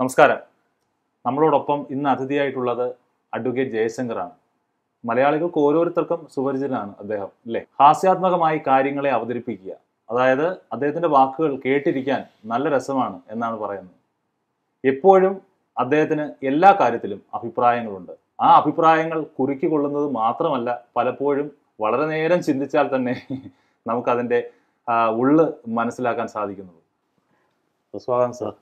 നമസ്കാരം നമ്മളോടൊപ്പം ഇന്ന് അതിഥിയായിട്ടുള്ളത് അഡ്വക്കേറ്റ് ജയശങ്കറാണ് മലയാളികൾക്ക് ഓരോരുത്തർക്കും സുപരിചിതനാണ് അദ്ദേഹം അല്ലേ ഹാസ്യാത്മകമായി കാര്യങ്ങളെ അവതരിപ്പിക്കുക അതായത് അദ്ദേഹത്തിന്റെ വാക്കുകൾ കേട്ടിരിക്കാൻ നല്ല രസമാണ് എന്നാണ് പറയുന്നത് എപ്പോഴും അദ്ദേഹത്തിന് എല്ലാ കാര്യത്തിലും അഭിപ്രായങ്ങളുണ്ട് ആ അഭിപ്രായങ്ങൾ കുറുക്കിക്കൊള്ളുന്നത് മാത്രമല്ല പലപ്പോഴും വളരെ നേരം ചിന്തിച്ചാൽ തന്നെ നമുക്കതിൻ്റെ ആ, ഉള്ള് മനസ്സിലാക്കാൻ സാധിക്കുന്നത് സ്വാഗതം സാർ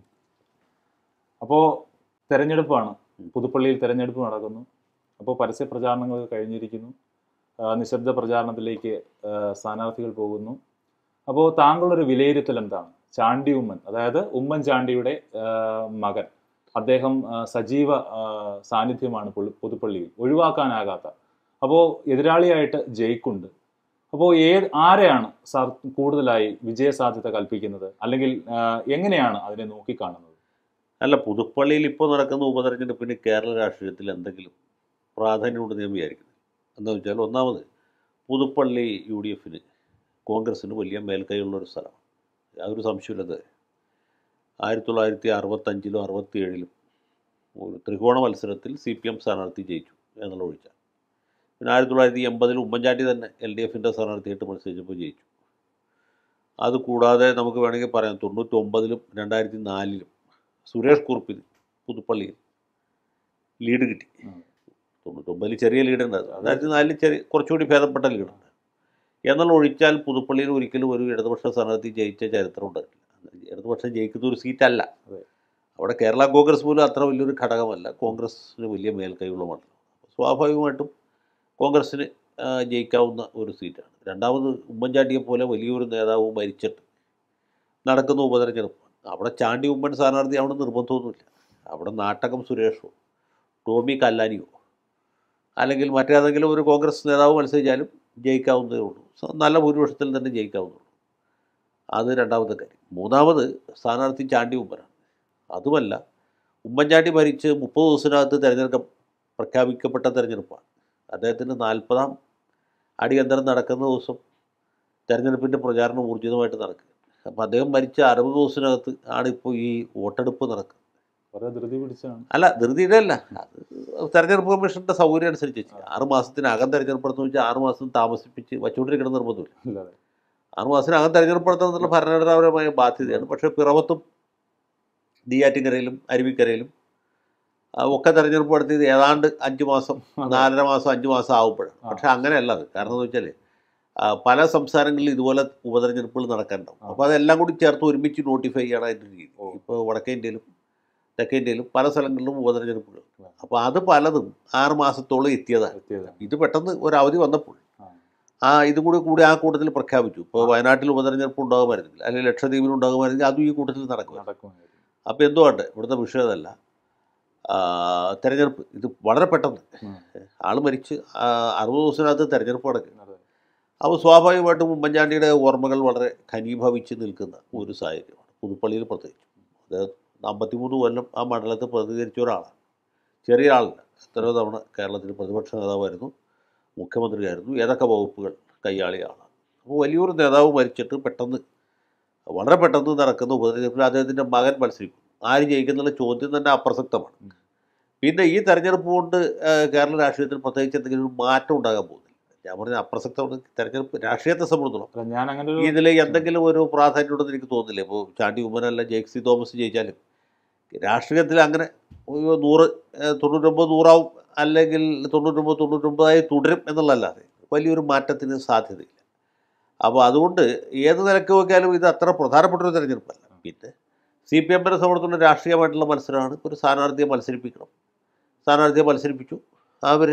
അപ്പോൾ തെരഞ്ഞെടുപ്പാണ് പുതുപ്പള്ളിയിൽ തെരഞ്ഞെടുപ്പ് നടക്കുന്നു അപ്പോൾ പരസ്യ പ്രചാരണങ്ങൾ കഴിഞ്ഞിരിക്കുന്നു ആ, നിശബ്ദ പ്രചാരണത്തിലേക്ക് ആ, സ്ഥാനാർത്ഥികൾ പോകുന്നു അപ്പോൾ താങ്കളുടെ വിലയിരുത്തൽ എന്താണ് ചാണ്ടി ഉമ്മൻ അതായത് ഉമ്മൻചാണ്ടിയുടെ ആ, മകൻ അദ്ദേഹം ആ, സജീവ ആ, സാന്നിധ്യമാണ് പുള്ളി- പുതുപ്പള്ളിയിൽ ഒഴിവാക്കാനാകാത്ത അപ്പോൾ എതിരാളിയായിട്ട് ജയിക്കുണ്ട് അപ്പോൾ ഏത് ആരെയാണ് സാർ കൂടുതലായി വിജയസാധ്യത കൽപ്പിക്കുന്നത് അല്ലെങ്കിൽ ആ, എങ്ങനെയാണ് അതിനെ നോക്കിക്കാണുന്നത് അല്ല പുതുപ്പള്ളിയിൽ ഇപ്പോൾ നടക്കുന്ന ഉപതെരഞ്ഞെടുപ്പിന് കേരള രാഷ്ട്രീയത്തിൽ എന്തെങ്കിലും പ്രാധാന്യമുണ്ടെന്ന് ഞാൻ വിചാരിക്കുന്നു എന്താ വെച്ചാൽ ഒന്നാമത് പുതുപ്പള്ളി യു ഡി എഫിന് കോൺഗ്രസ്സിന് വലിയ മേൽക്കൈയുള്ള ഒരു സ്ഥലമാണ് യാതൊരു സംശയമില്ലത് ആയിരത്തി തൊള്ളായിരത്തി അറുപത്തഞ്ചിലും അറുപത്തി ഏഴിലും ഒരു ത്രികോണ മത്സരത്തിൽ സി പി എം സ്ഥാനാർത്ഥി ജയിച്ചു എന്നുള്ള ഒഴിച്ചാൽ പിന്നെ ആയിരത്തി തൊള്ളായിരത്തി എൺപതിൽ ഉമ്മൻചാണ്ടി തന്നെ എൽ ഡി എഫിൻ്റെ സ്ഥാനാർത്ഥിയായിട്ട് മത്സരിച്ചപ്പോൾ ജയിച്ചു അതുകൂടാതെ നമുക്ക് വേണമെങ്കിൽ പറയാം തൊണ്ണൂറ്റൊമ്പതിലും രണ്ടായിരത്തി നാലിലും സുരേഷ് കുറുപ്പിന് പുതുപ്പള്ളിയിൽ ലീഡ് കിട്ടി ഉം. തൊണ്ണൂറ്റൊമ്പതിൽ ചെറിയ ലീഡ് ഉണ്ടായിരുന്നു രണ്ടായിരത്തി നാലിൽ ചെറിയ കുറച്ചുകൂടി ഭേദപ്പെട്ട ലീഡുണ്ട് എന്നുള്ള ഒഴിച്ചാൽ പുതുപ്പള്ളിയിൽ ഒരിക്കലും ഒരു ഇടതുപക്ഷ സ്ഥാനാർത്ഥി ജയിച്ച ചരിത്രം ഉണ്ടായിട്ടില്ല ഇടതുപക്ഷം ജയിക്കുന്ന ഒരു സീറ്റല്ല അതെ. അവിടെ കേരള കോൺഗ്രസ് പോലും അത്ര വലിയൊരു ഘടകമല്ല കോൺഗ്രസ്സിന് വലിയ മേൽക്കൈയുള്ള മണ്ഡലം സ്വാഭാവികമായിട്ടും കോൺഗ്രസ്സിന് ആ, ജയിക്കാവുന്ന ഒരു സീറ്റാണ് രണ്ടാമത് ഉമ്മൻചാണ്ടിയെ പോലെ വലിയൊരു നേതാവ് മരിച്ചിട്ട് നടക്കുന്ന ഉപതെരഞ്ഞെടുപ്പ് അവിടെ ചാണ്ടി ഉമ്മൻ സ്ഥാനാർത്ഥി അവിടെ നിർബന്ധമൊന്നുമില്ല അവിടെ നാട്ടകം സുരേഷോ ടോമി കല്ലാനിയോ അല്ലെങ്കിൽ മറ്റേതെങ്കിലും ഒരു കോൺഗ്രസ് നേതാവ് മത്സരിച്ചാലും ജയിക്കാവുന്നതേ ഉള്ളൂ സ- നല്ല ഭൂരിപക്ഷത്തിൽ തന്നെ ജയിക്കാവുന്നുള്ളൂ അത് രണ്ടാമത്തെ കാര്യം മൂന്നാമത് സ്ഥാനാർത്ഥി ചാണ്ടി ഉമ്മനാണ് അതുമല്ല ഉമ്മൻചാണ്ടി ഭരിച്ച് മുപ്പത് ദിവസത്തിനകത്ത് തിരഞ്ഞെടുക്ക പ്രഖ്യാപിക്കപ്പെട്ട തിരഞ്ഞെടുപ്പാണ് അദ്ദേഹത്തിന് നാൽപ്പതാം അടിയന്തരം നടക്കുന്ന ദിവസം തെരഞ്ഞെടുപ്പിൻ്റെ പ്രചാരണം ഊർജിതമായിട്ട് നടക്കുക അപ്പോൾ അദ്ദേഹം മരിച്ച അറുപത് ദിവസത്തിനകത്ത് ആണ് ഇപ്പോൾ ഈ വോട്ടെടുപ്പ് നടക്കുന്നത് വളരെ ധൃതി പിടിച്ചാണ് അല്ല ധൃതിയുടെ അല്ല അത് തെരഞ്ഞെടുപ്പ് കമ്മീഷൻ്റെ സൗകര്യം അനുസരിച്ച് ചെയ്യും. ആറ് മാസത്തിനകം തെരഞ്ഞെടുപ്പ് നടത്തുന്ന വെച്ചാൽ ആറ് മാസം താമസിപ്പിച്ച് വച്ചുകൊണ്ടിരിക്കണം നിർബന്ധമില്ല അല്ലാതെ ആറ് മാസത്തിനകം തെരഞ്ഞെടുപ്പ് നടത്തണം എന്നുള്ള ഭരണഘടനാപരമായ ബാധ്യതയാണ് പക്ഷേ പിറവത്തും നെയ്യാറ്റിൻകരയിലും അരുവിക്കരയിലും ആ, ഒക്കെ തെരഞ്ഞെടുപ്പ് നടത്തിയത് ഏതാണ്ട് അഞ്ച് മാസം നാലര മാസം അഞ്ച് മാസം ആവുമ്പോഴാണ് ആ. പക്ഷെ അങ്ങനെയല്ല അത് കാരണം എന്ന് വെച്ചാൽ പല സംസ്ഥാനങ്ങളിലും ഇതുപോലെ ഉപതെരഞ്ഞെടുപ്പുകൾ നടക്കണ്ടാവും ആ. അപ്പോൾ അതെല്ലാം കൂടി ചേർത്ത് ഒരുമിച്ച് നോട്ടിഫൈ ചെയ്യണം അതിൻ്റെ രീതി ഓ. ഇപ്പോൾ വടക്കേ ഇന്ത്യയിലും തെക്കേ ഇന്ത്യയിലും പല സ്ഥലങ്ങളിലും ഉപതെരഞ്ഞെടുപ്പുകൾ ആ. അപ്പോൾ അത് പലതും ആറ് മാസത്തോളം എത്തിയതാണ് എത്തിയത് ഇത് പെട്ടെന്ന് ഒരു അവധി വന്നപ്പോൾ ആ. ആ ഇതും കൂടി കൂടി ആ കൂട്ടത്തിൽ പ്രഖ്യാപിച്ചു ഇപ്പോൾ വയനാട്ടിൽ ഉപതെരഞ്ഞെടുപ്പ് ഉണ്ടാകുമായിരുന്നില്ല അല്ലെങ്കിൽ ലക്ഷദ്വീപിൽ ഉണ്ടാകുമായിരുന്നെങ്കിൽ അതും ഈ കൂട്ടത്തിൽ നടക്കും നടക്കുമായിരുന്നു അപ്പോൾ എന്തുകൊണ്ട് ഇവിടുത്തെ വിഷയം അതല്ല ആ, തെരഞ്ഞെടുപ്പ് ഇത് വളരെ പെട്ടെന്ന് ഉം. ആൾ മരിച്ച് ആ, അറുപത് ദിവസത്തിനകത്ത് തെരഞ്ഞെടുപ്പ് നടക്കും അതെ. അപ്പോൾ സ്വാഭാവികമായിട്ടും ഉമ്മൻചാണ്ടിയുടെ ഓർമ്മകൾ വളരെ ഘനീഭവിച്ച് നിൽക്കുന്ന ഒരു സാഹചര്യമാണ് പുതുപ്പള്ളിയിൽ പ്രത്യേകിച്ച് അദ്ദേഹം അമ്പത്തിമൂന്ന് കൊല്ലം ആ മണ്ഡലത്തിൽ പ്രതികരിച്ച ഒരാളാണ് ചെറിയ ആളല്ല എത്രയോ തവണ കേരളത്തിൽ പ്രതിപക്ഷ നേതാവായിരുന്നു മുഖ്യമന്ത്രിയായിരുന്നു ഏതൊക്കെ വകുപ്പുകൾ കൈയാളിയ ആളാണ് അപ്പോൾ വലിയൊരു നേതാവ് മരിച്ചിട്ട് പെട്ടെന്ന് വളരെ പെട്ടെന്ന് നടക്കുന്ന ഉപതെരഞ്ഞെടുപ്പിൽ അദ്ദേഹത്തിൻ്റെ മകൻ മത്സരിക്കും ആര് ജയിക്കുന്നുള്ള ചോദ്യം തന്നെ അപ്രസക്തമാണ് ഉം. പിന്നെ ഈ തെരഞ്ഞെടുപ്പ് കൊണ്ട് ആ, കേരള രാഷ്ട്രീയത്തിൽ പ്രത്യേകിച്ച് എന്തെങ്കിലും ഒരു മാറ്റം ഉണ്ടാകാൻ പോകുന്നില്ല ഞാൻ പറഞ്ഞ അപ്രസക്തമാണ് തെരഞ്ഞെടുപ്പ് രാഷ്ട്രീയത്തെ സംബന്ധിച്ചിടത്തോളം അല്ല ഞാൻ അങ്ങനെ ഒരു ഇതിൽ എന്തെങ്കിലും ഒരു പ്രാധാന്യമുണ്ടെന്ന് എനിക്ക് തോന്നുന്നില്ല ഇപ്പോൾ ചാണ്ടി ഉമ്മനല്ല ജെക്സി തോമസ് ജയിച്ചാലും രാഷ്ട്രീയത്തിൽ അങ്ങനെ ഒരു നൂറ് ഏഹ്, തൊണ്ണൂറ്റൊമ്പത് നൂറാവും അല്ലെങ്കിൽ തൊണ്ണൂറ്റൊമ്പത് തൊണ്ണൂറ്റൊമ്പതായി തുടരും എന്നുള്ളതല്ലാതെ വലിയൊരു മാറ്റത്തിന് സാധ്യതയില്ല അപ്പോൾ അതുകൊണ്ട് ഏത് നിലക്ക് നോക്കിയാലും ഇത് അത്ര പ്രധാനപ്പെട്ട ഒരു തെരഞ്ഞെടുപ്പല്ല പിന്നെ സി പി എമ്മിനെ സംബന്ധിച്ചുള്ള രാഷ്ട്രീയമായിട്ടുള്ള മത്സരമാണ് ഒരു സ്ഥാനാർത്ഥിയെ മത്സരിപ്പിക്കണം സ്ഥാനാർത്ഥിയെ മത്സരിപ്പിച്ചു അവർ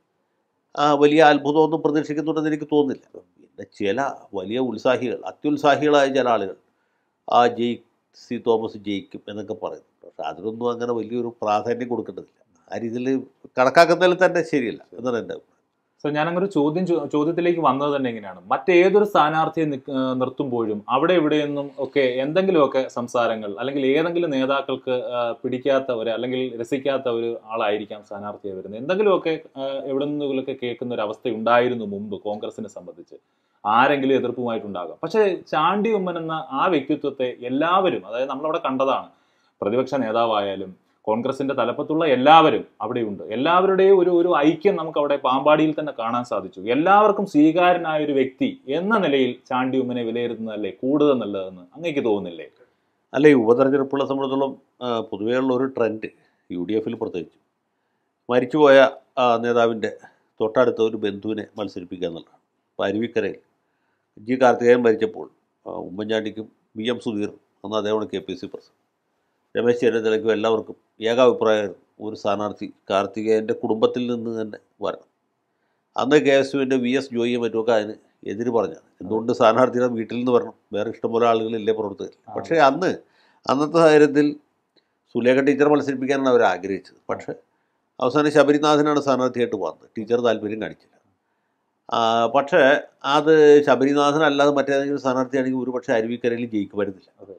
ആ വലിയ അത്ഭുതമൊന്നും പ്രതീക്ഷിക്കുന്നുണ്ടെന്ന് എനിക്ക് തോന്നുന്നില്ല പിന്നെ ചില വലിയ ഉത്സാഹികൾ അത്യുത്സാഹികളായ ചില ആളുകൾ ആ ജയി സി തോമസ് ജയിക്കും എന്നൊക്കെ പറയുന്നു പക്ഷെ അതിനൊന്നും അങ്ങനെ വലിയൊരു പ്രാധാന്യം കൊടുക്കേണ്ടതില്ല ആ രീതിയിൽ കണക്കാക്കുന്നതിൽ തന്നെ ശരിയല്ല എന്നാണ് എൻ്റെ അഭിപ്രായം സോ ഞാൻ അങ്ങനെ ഒരു ചോദ്യം ചോ- ചോദ്യത്തിലേക്ക് വന്നത് തന്നെ എങ്ങനെയാണ് മറ്റേതൊരു സ്ഥാനാർത്ഥിയെ നിക്ക്- ആ, നിർത്തുമ്പോഴും അവിടെ ഇവിടെയൊന്നും ഒക്കെ എന്തെങ്കിലുമൊക്കെ സംസാരങ്ങൾ അല്ലെങ്കിൽ ഏതെങ്കിലും നേതാക്കൾക്ക് ആ, പിടിക്കാത്ത ഒരു അല്ലെങ്കിൽ രസിക്കാത്ത ഒരു ആളായിരിക്കാം സ്ഥാനാർത്ഥിയായി വരുന്നത് എന്തെങ്കിലുമൊക്കെ ആ, എവിടെ നിന്നെങ്കിലുമൊക്കെ കേൾക്കുന്ന ഒരു അവസ്ഥ ഉണ്ടായിരുന്നു മുമ്പ് കോൺഗ്രസിനെ സംബന്ധിച്ച് ആരെങ്കിലും എതിർപ്പുമായിട്ടുണ്ടാകാം പക്ഷേ ചാണ്ടി ഉമ്മൻ എന്ന ആ വ്യക്തിത്വത്തെ എല്ലാവരും അതായത് നമ്മളവിടെ കണ്ടതാണ് പ്രതിപക്ഷ നേതാവായാലും കോൺഗ്രസിന്റെ തലപ്പത്തുള്ള എല്ലാവരും അവിടെയുണ്ട് എല്ലാവരുടെയും ഒരു ഒരു ഐക്യം നമുക്ക് അവിടെ പാമ്പാടിയിൽ തന്നെ കാണാൻ സാധിച്ചു എല്ലാവർക്കും സ്വീകാര്യനായ ഒരു വ്യക്തി എന്ന നിലയിൽ ചാണ്ടി ഉമ്മനെ വിലയിരുത്തുന്നതല്ലേ കൂടുതൽ നല്ലതെന്ന് അങ്ങേക്ക് തോന്നുന്നില്ലേ അല്ല ഈ ഉപതെരഞ്ഞെടുപ്പുകളെ സംബന്ധിച്ചിടത്തോളം ആ, പൊതുവെയുള്ള ഒരു ട്രെൻഡ് യു ഡി എഫിൽ പ്രത്യേകിച്ചു മരിച്ചുപോയ ആ, നേതാവിൻ്റെ തൊട്ടടുത്ത ഒരു ബന്ധുവിനെ മത്സരിപ്പിക്കുക എന്നുള്ളതാണ് ഇപ്പോൾ അരുവിക്കരയിൽ ജി കാർത്തികേയൻ മരിച്ചപ്പോൾ ആ, ഉമ്മൻചാണ്ടിക്കും വി എം സുധീർ അന്ന് അദ്ദേഹമാണ് K P C president Ramesh ചെന്നിത്തലയ്ക്കും എല്ലാവർക്കും ഏകാഭിപ്രായം ഒരു സ്ഥാനാർത്ഥി കാർത്തികേയൻ്റെ കുടുംബത്തിൽ നിന്ന് തന്നെ വരണം അന്ന് കെ എസ് യുവിൻ്റെ വി എസ് ജോയിയും മറ്റുമൊക്കെ അതിന് എതിര് പറഞ്ഞാണ് എന്തുകൊണ്ട് സ്ഥാനാർത്ഥിയുടെ വീട്ടിൽ നിന്ന് വരണം വേറെ ഇഷ്ടംപോലെ ആളുകളില്ലേ പ്രവർത്തകർ ആ. പക്ഷേ അന്ന് അന്നത്തെ സാഹചര്യത്തിൽ സുലേഖ ടീച്ചർ മത്സരിപ്പിക്കാനാണ് അവർ ആഗ്രഹിച്ചത് പക്ഷേ അവസാനം ശബരിനാഥനാണ് സ്ഥാനാർത്ഥിയായിട്ട് വന്നത് ടീച്ചർ താല്പര്യം കാണിച്ചില്ല ആ, പക്ഷേ അത് ശബരിനാഥൻ അല്ലാതെ മറ്റേതെങ്കിലും സ്ഥാനാർത്ഥിയാണെങ്കിൽ ഒരു പക്ഷേ അരുവിക്കരയിൽ ജയിക്കുമായിരുന്നില്ല അതെ.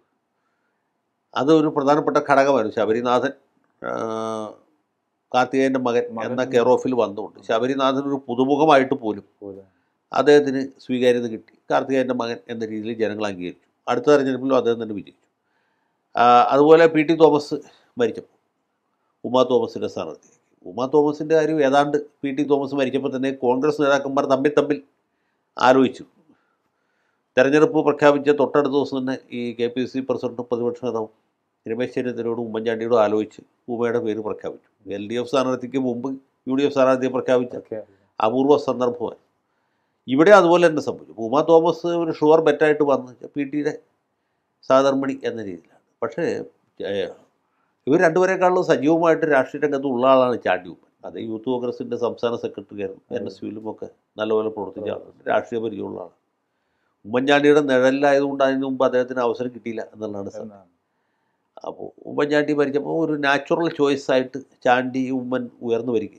അത് ഒരു പ്രധാനപ്പെട്ട ഘടകമായിരുന്നു ശബരിനാഥൻ ആ, കാർത്തികേയൻ്റെ മകൻ മകൻ. എന്ന കെയർ ഓഫിൽ വന്നുകൊണ്ട് ശബരിനാഥൻ ഒരു പുതുമുഖമായിട്ട് പോലും അദ്ദേഹത്തിന് സ്വീകാര്യത കിട്ടി കാർത്തികേയൻ്റെ മകൻ എന്ന രീതിയിൽ ജനങ്ങൾ അംഗീകരിച്ചു അടുത്ത തെരഞ്ഞെടുപ്പിലും അദ്ദേഹം തന്നെ വിജയിച്ചു ആ, അതുപോലെ പി ടി തോമസ് മരിച്ചപ്പോൾ ഉമാ തോമസിൻ്റെ സ്ഥാനാർത്ഥി ഉമാ തോമസിൻ്റെ കാര്യം ഏതാണ്ട് പി ടി തോമസ് മരിച്ചപ്പോൾ തന്നെ കോൺഗ്രസ് നേതാക്കന്മാർ തമ്മിൽ തമ്മിൽ ആലോചിച്ചു തെരഞ്ഞെടുപ്പ് പ്രഖ്യാപിച്ച തൊട്ടടുത്ത ദിവസം തന്നെ ഈ കെ പി സി പ്രസിഡന്റും പ്രതിപക്ഷ നേതാവും രമേശ് ചെന്നിത്തലയോടും ഉമ്മൻചാണ്ടിയോടും ആലോചിച്ച് ഉമയുടെ പേര് പ്രഖ്യാപിച്ചു എൽ ഡി എഫ് സ്ഥാനാർത്ഥിക്ക് മുമ്പ് യു ഡി എഫ് സ്ഥാനാർത്ഥിയെ പ്രഖ്യാപിച്ച അപൂർവ സന്ദർഭമാണ് ഇവിടെ അതുപോലെ തന്നെ സംഭവിച്ചു ഉമാ തോമസ് ഒരു ഷുവർ ബെറ്റായിട്ട് വന്ന് പി ടിയുടെ സാധർമണി എന്ന രീതിയിലാണ് പക്ഷേ ഏഹ്, ഇവർ രണ്ടുപേരെക്കാളും സജീവമായിട്ട് രാഷ്ട്രീയ രംഗത്ത് ഉള്ള ആളാണ് ചാണ്ടി ഉമ്മൻ അത് യൂത്ത് കോൺഗ്രസിൻ്റെ സംസ്ഥാന സെക്രട്ടറി ആയിരുന്നു എൻ എസ് യുയിലും ഒക്കെ നല്ലപോലെ പ്രവർത്തിച്ച ആളാണ് രാഷ്ട്രീയ പരിചയമുള്ള ആളാണ് ഉമ്മൻചാണ്ടിയുടെ നിഴലിലായതുകൊണ്ട് അതിന് മുമ്പ് അദ്ദേഹത്തിന് അവസരം കിട്ടിയില്ല എന്നുള്ളതാണ് സത്യം അപ്പോൾ ഉമ്മൻചാണ്ടി മരിച്ചപ്പോൾ ഒരു നാച്ചുറൽ ചോയ്സ് ആയിട്ട് ചാണ്ടി ഉമ്മൻ ഉയർന്നു വരികയും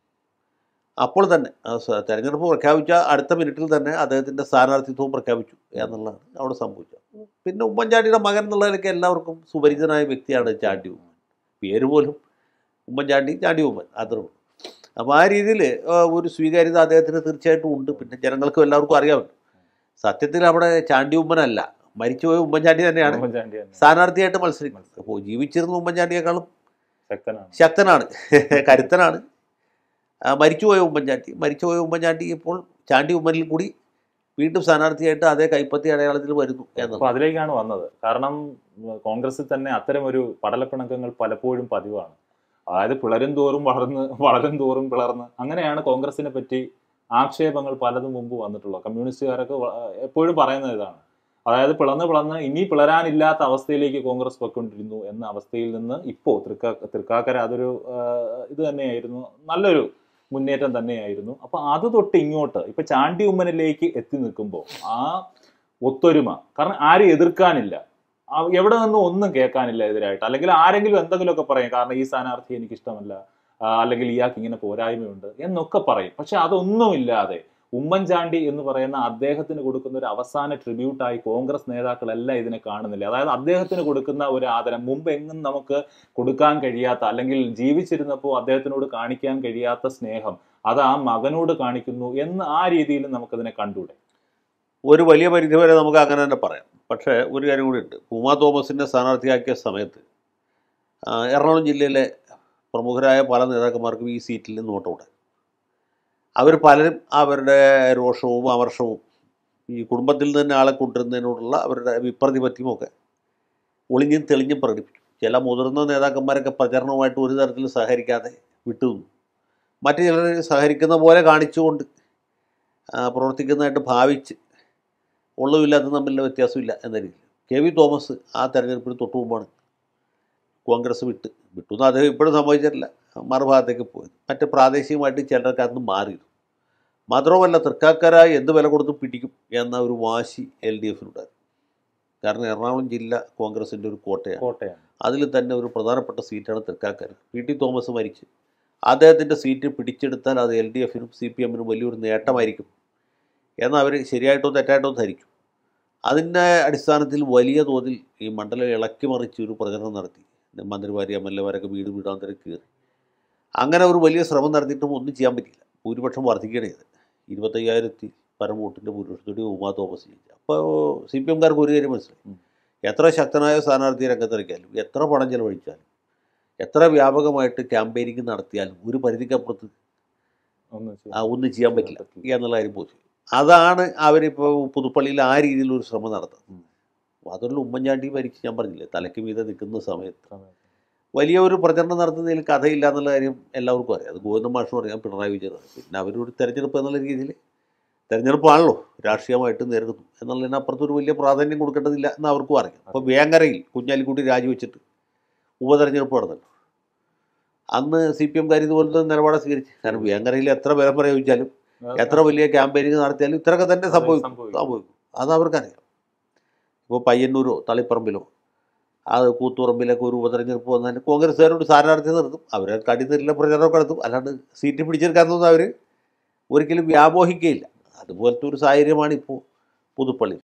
അപ്പോൾ തന്നെ ആ സ- തെരഞ്ഞെടുപ്പ് പ്രഖ്യാപിച്ച അടുത്ത മിനിറ്റിൽ തന്നെ അദ്ദേഹത്തിൻ്റെ സ്ഥാനാർത്ഥിത്വവും പ്രഖ്യാപിച്ചു എന്നുള്ളതാണ് അവിടെ സംഭവിച്ചത് പിന്നെ ഉമ്മൻചാണ്ടിയുടെ മകൻ എന്നുള്ളതിലൊക്കെ എല്ലാവർക്കും സുപരിചിതനായ വ്യക്തിയാണ് ചാണ്ടി ഉമ്മൻ പേര് പോലും ഉമ്മൻചാണ്ടി ചാണ്ടി ഉമ്മൻ അത്രേ ഉള്ളൂ അപ്പോൾ ആ രീതിയിൽ ഒരു സ്വീകാര്യത അദ്ദേഹത്തിന് തീർച്ചയായിട്ടും ഉണ്ട് പിന്നെ ജനങ്ങൾക്കും എല്ലാവർക്കും അറിയാമല്ലോ സത്യത്തിൽ അവിടെ ചാണ്ടി ഉമ്മനല്ല മരിച്ചുപോയ ഉമ്മൻചാണ്ടി തന്നെയാണ് ഉമ്മൻചാണ്ടി തന്നെ സ്ഥാനാർത്ഥിയായിട്ട് മത്സരിക്കുന്നത് അപ്പോൾ ജീവിച്ചിരുന്ന ഉമ്മൻചാണ്ടിയേക്കാളും ശക്തനാണ് ശക്തനാണ് കരുത്തനാണ് ആ, മരിച്ചുപോയ ഉമ്മൻചാണ്ടി മരിച്ചുപോയ ഉമ്മൻചാണ്ടി ഇപ്പോൾ ചാണ്ടി ഉമ്മനിൽ കൂടി വീണ്ടും സ്ഥാനാർത്ഥിയായിട്ട് അതേ കൈപ്പത്തി അടയാളത്തിൽ വരുന്നു അപ്പൊ എന്നത് അതിലേക്കാണ് വന്നത് കാരണം ഉം, കോൺഗ്രസിൽ തന്നെ അത്തരം ഒരു പടലപ്പിണക്കങ്ങൾ പലപ്പോഴും പതിവാണ് അതായത് പിളരും തോറും വളർന്ന് വളരും തോറും പിളർന്ന് അങ്ങനെയാണ് കോൺഗ്രസിനെ പറ്റി ആക്ഷേപങ്ങൾ പലതും മുമ്പ് വന്നിട്ടുള്ളത് കമ്മ്യൂണിസ്റ്റുകാരൊക്കെ വ- എപ്പോഴും പറയുന്നത് ഇതാണ് അതായത് പിളർന്ന് പിളർന്ന് ഇനി പിളരാനില്ലാത്ത അവസ്ഥയിലേക്ക് കോൺഗ്രസ് പൊയ്ക്കൊണ്ടിരുന്നു എന്ന അവസ്ഥയിൽ നിന്ന് ഇപ്പോൾ തൃക്കാ തൃക്കാക്കര അതൊരു ആ, ഇത് തന്നെയായിരുന്നു നല്ലൊരു മുന്നേറ്റം തന്നെയായിരുന്നു അപ്പൊ അത് തൊട്ട് ഇങ്ങോട്ട് ഇപ്പൊ ചാണ്ടി ഉമ്മനിലേക്ക് എത്തി നിൽക്കുമ്പോൾ ആ ഒത്തൊരുമ കാരണം ആരും എതിർക്കാനില്ല ആ- എവിടെ നിന്നും ഒന്നും കേൾക്കാനില്ല എതിരായിട്ട് അല്ലെങ്കിൽ ആരെങ്കിലും എന്തെങ്കിലുമൊക്കെ പറയും കാരണം ഈ സ്ഥാനാർത്ഥി എനിക്ക് ഇഷ്ടമല്ല ആ, അല്ലെങ്കിൽ ഇയാൾക്ക് ഇങ്ങനെ പോരായ്മയുണ്ട് എന്നൊക്കെ പറയും പക്ഷെ അതൊന്നുമില്ലാതെ ഉമ്മൻചാണ്ടി എന്ന് പറയുന്ന അദ്ദേഹത്തിന് കൊടുക്കുന്ന ഒരു അവസാന ട്രിബ്യൂട്ടായി കോൺഗ്രസ് നേതാക്കളെല്ലാം ഇതിനെ കാണുന്നില്ല അതായത് അദ്ദേഹത്തിന് കൊടുക്കുന്ന ഒരു ആദരം മുമ്പ് എങ്ങും നമുക്ക് കൊടുക്കാൻ കഴിയാത്ത അല്ലെങ്കിൽ ജീവിച്ചിരുന്നപ്പോൾ അദ്ദേഹത്തിനോട് കാണിക്കാൻ കഴിയാത്ത സ്നേഹം അത് ആ മകനോട് കാണിക്കുന്നു എന്ന് ആ രീതിയിൽ നമുക്കതിനെ കണ്ടൂടെ ഒരു വലിയ പരിധി വരെ നമുക്ക് അങ്ങനെ തന്നെ പറയാം പക്ഷേ ഒരു കാര്യം കൂടി ഉണ്ട് ഉമാ തോമസിനെ സ്ഥാനാർത്ഥിയാക്കിയ സമയത്ത് ആ, എറണാകുളം ജില്ലയിലെ പ്രമുഖരായ പല നേതാക്കന്മാർക്കും ഈ സീറ്റിൽ നിന്ന് നോട്ടമുണ്ട് അവർ പലരും അവരുടെ രോഷവും അമർഷവും ഈ കുടുംബത്തിൽ നിന്ന് തന്നെ ആളെ കൊണ്ടുവരുന്നതിനോടുള്ള അവരുടെ വിപ്രതിപത്യവും ഒക്കെ ഒളിഞ്ഞും തെളിഞ്ഞും പ്രകടിപ്പിച്ചു ചില മുതിർന്ന നേതാക്കന്മാരൊക്കെ പ്രചരണവുമായിട്ട് ഒരു തരത്തിലും സഹകരിക്കാതെ വിട്ടുനിന്നു മറ്റു ചിലർ സഹകരിക്കുന്ന പോലെ കാണിച്ചുകൊണ്ട് ആ, പ്രവർത്തിക്കുന്നതായിട്ട് ഭാവിച്ച് ഉള്ളതുമില്ലാത്ത തമ്മിലുള്ള വ്യത്യാസമില്ല എന്ന രീതിയിൽ കെ വി തോമസ് ആ തെരഞ്ഞെടുപ്പിന് തൊട്ടു മുമ്പാണ് കോൺഗ്രസ് വിട്ട് വിട്ടു എന്ന് അദ്ദേഹം ഇപ്പോഴും സംഭവിച്ചിട്ടില്ല മറുഭാഗത്തേക്ക് പോയത് മറ്റ് പ്രാദേശികമായിട്ട് ചിലരൊക്കെ അന്ന് മാറിയിരുന്നു മാത്രവുമല്ല തൃക്കാക്കര എന്ത് വില കൊടുത്ത് പിടിക്കും എന്ന ഒരു വാശി എൽ ഡി എഫിനുണ്ടായിരുന്നു കാരണം എറണാകുളം ജില്ല കോൺഗ്രസിൻ്റെ ഒരു കോട്ടയാണ് കോട്ടയാണ് അതിൽ തന്നെ ഒരു പ്രധാനപ്പെട്ട സീറ്റാണ് തൃക്കാക്കര പി ടി തോമസ് മരിച്ച് അദ്ദേഹത്തിൻ്റെ സീറ്റ് പിടിച്ചെടുത്താൽ അത് എൽ ഡി എഫിനും സി പി എമ്മിനും വലിയൊരു നേട്ടമായിരിക്കും എന്ന് അവർ ശരിയായിട്ടോ തെറ്റായിട്ടോ ധരിച്ചു അതിൻ്റെ അടിസ്ഥാനത്തിൽ വലിയ തോതിൽ ഈ മണ്ഡലം ഇളക്കി മറിച്ച് ഒരു പ്രചരണം നടത്തി മന്ത്രിമാർ എം എൽ എമാരൊക്കെ വീട് വീടാന്തരം കയറി അങ്ങനെ ഒരു വലിയ ശ്രമം നടത്തിയിട്ടും ഒന്നും ചെയ്യാൻ പറ്റില്ല ഭൂരിപക്ഷം വർദ്ധിക്കുകയാണ് ചെയ്തത് ഇരുപത്തയ്യായിരത്തി പരം വോട്ടിൻ്റെ ഭൂരിപക്ഷത്തോടെ ഉമാ തോമസ് ജയിച്ചു അപ്പോൾ സി പി എംകാർക്ക് ഒരു കാര്യം മനസ്സിലായി ഉം. എത്ര ശക്തനായ സ്ഥാനാർത്ഥി രംഗത്തിറക്കിയാലും എത്ര പണം ചെലവഴിച്ചാലും എത്ര വ്യാപകമായിട്ട് ക്യാമ്പയിനിങ് നടത്തിയാലും ഒരു പരിധിക്കപ്പുറത്ത് ഒന്ന് ആ, ഒന്നും ചെയ്യാൻ പറ്റില്ല എന്നുള്ള കാര്യം പോയി അതാണ് അവരിപ്പോൾ പുതുപ്പള്ളിയിൽ ആ രീതിയിലൊരു ശ്രമം നടത്തുന്നത് അതുള്ള ഉമ്മൻചാണ്ടി ഭരിച്ച് ഞാൻ പറഞ്ഞില്ലേ തലയ്ക്ക് മീതെ നിൽക്കുന്ന സമയത്ത് വലിയ ഒരു പ്രചരണം നടത്തുന്നതിൽ കഥയില്ല എന്നുള്ള കാര്യം എല്ലാവർക്കും അറിയാം അത് ഗോവിന്ദ മാഷ് പറയാം പിണറായി വിജയൻ അറിയാം പിന്നെ അവരൊരു തെരഞ്ഞെടുപ്പ് എന്നുള്ള രീതിയിൽ തെരഞ്ഞെടുപ്പാണല്ലോ രാഷ്ട്രീയമായിട്ട് നേരിടുന്നു എന്നുള്ളതിന് അപ്പുറത്തൊരു വലിയ പ്രാധാന്യം കൊടുക്കേണ്ടതില്ല എന്ന് അവർക്കും അറിയാം അപ്പോൾ വേങ്ങരയിൽ കുഞ്ഞാലിക്കുട്ടി രാജിവെച്ചിട്ട് ഉപതെരഞ്ഞെടുപ്പ് നടന്നല്ലോ അന്ന് സി പി എംകാർ ഇതുപോലത്തെ നിലപാട് സ്വീകരിച്ചു കാരണം വേങ്ങരയിൽ എത്ര വില പ്രയോഗിച്ചാലും എത്ര വലിയ ക്യാമ്പയിനിങ് നടത്തിയാലും ഇത്രയൊക്കെ തന്നെ സംഭവിക്കും സംഭവിക്കും അത് അവർക്കറിയാം ഇപ്പോൾ പയ്യന്നൂരോ തളിപ്പറമ്പിലോ ആ കൂത്തുപറമ്പിലൊക്കെ ഒരു ഉപതെരഞ്ഞെടുപ്പ് വന്നാൽ കോൺഗ്രസ്സുകാരോട് സ്ഥാനാർത്ഥി നിർത്തും അവരെ കടിനില്ല പ്രചരണമൊക്കെ നടത്തും അല്ലാണ്ട് സീറ്റ് പിടിച്ചെടുക്കാനൊന്നും അവർ ഒരിക്കലും വ്യാമോഹിക്കുകയില്ല അതുപോലത്തെ ഒരു സാഹചര്യമാണ് ഇപ്പോൾ പുതുപ്പള്ളി